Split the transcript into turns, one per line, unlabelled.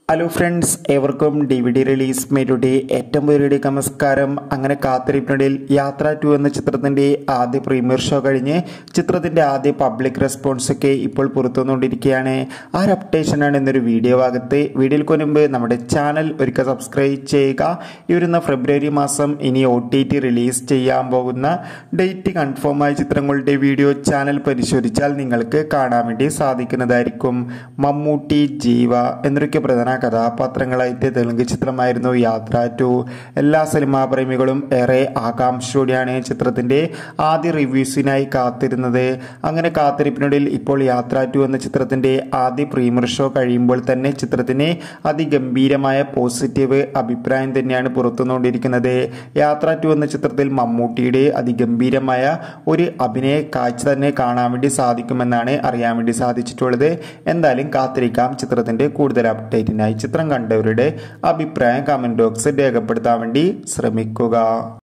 hello friends ഏവർക്കും D V D release മേരുടെ ഏറ്റവും പേരുടെ നമസ്കാരം അങ്ങനെ കാത്തിരിപ്പിനിടയിൽ യാത്ര ടു എന്ന ചിത്രത്തിന്റെ ആദ്യ പ്രീമിയർ ഷോ കഴിഞ്ഞ് ചിത്രത്തിന്റെ ആദ്യ പബ്ലിക് റെസ്പോൺസ് ഒക്കെ ഇപ്പോൾ പുറത്തുവന്നുകൊണ്ടിരിക്കുകയാണ് ആ ഒരു അപ്ഡേഷനാണ് ഇന്നൊരു വീഡിയോ ഭാഗത്ത് വീഡിയോയിൽ മുൻപ് നമ്മുടെ ചാനൽ ഒരിക്കൽ സബ്സ്ക്രൈബ് ചെയ്യുക ഈ വരുന്ന ഫെബ്രുവരി മാസം ഇനി ഒ ടി ടി റിലീസ് ചെയ്യാൻ പോകുന്ന ഡേറ്റ് കൺഫേം ആയ ചിത്രങ്ങളുടെ വീഡിയോ ചാനൽ പരിശോധിച്ചാൽ നിങ്ങൾക്ക് കാണാൻ വേണ്ടി സാധിക്കുന്നതായിരിക്കും മമ്മൂട്ടി ജീവ എന്നൊക്കെ പ്രധാന കഥാപാത്രങ്ങളായിട്ട് തെലുങ്ക് ചിത്രമായിരുന്നു യാത്ര ടു എല്ലാ സിനിമാ പ്രേമികളും ഏറെ ആകാംക്ഷയോടെയാണ് ചിത്രത്തിന്റെ ആദ്യ റിവ്യൂസിനായി കാത്തിരുന്നത് അങ്ങനെ കാത്തിരിപ്പിനിടയിൽ ഇപ്പോൾ യാത്ര ടു എന്ന ചിത്രത്തിന്റെ ആദ്യ പ്രീമിയർ ഷോ കഴിയുമ്പോൾ തന്നെ ചിത്രത്തിന് അതിഗംഭീരമായ പോസിറ്റീവ് അഭിപ്രായം തന്നെയാണ് പുറത്തുനിന്നുകൊണ്ടിരിക്കുന്നത് യാത്ര ടു എന്ന ചിത്രത്തിൽ മമ്മൂട്ടിയുടെ അതിഗംഭീരമായ ഒരു അഭിനയ കാഴ്ച തന്നെ കാണാൻ വേണ്ടി സാധിക്കുമെന്നാണ് അറിയാൻ വേണ്ടി സാധിച്ചിട്ടുള്ളത് എന്തായാലും കാത്തിരിക്കാം ചിത്രത്തിന്റെ കൂടുതൽ അപ്ഡേറ്റിനായി ചിത്രം കണ്ടവരുടെ അഭിപ്രായം കമന്റ് ബോക്സിൽ രേഖപ്പെടുത്താൻ വേണ്ടി ശ്രമിക്കുക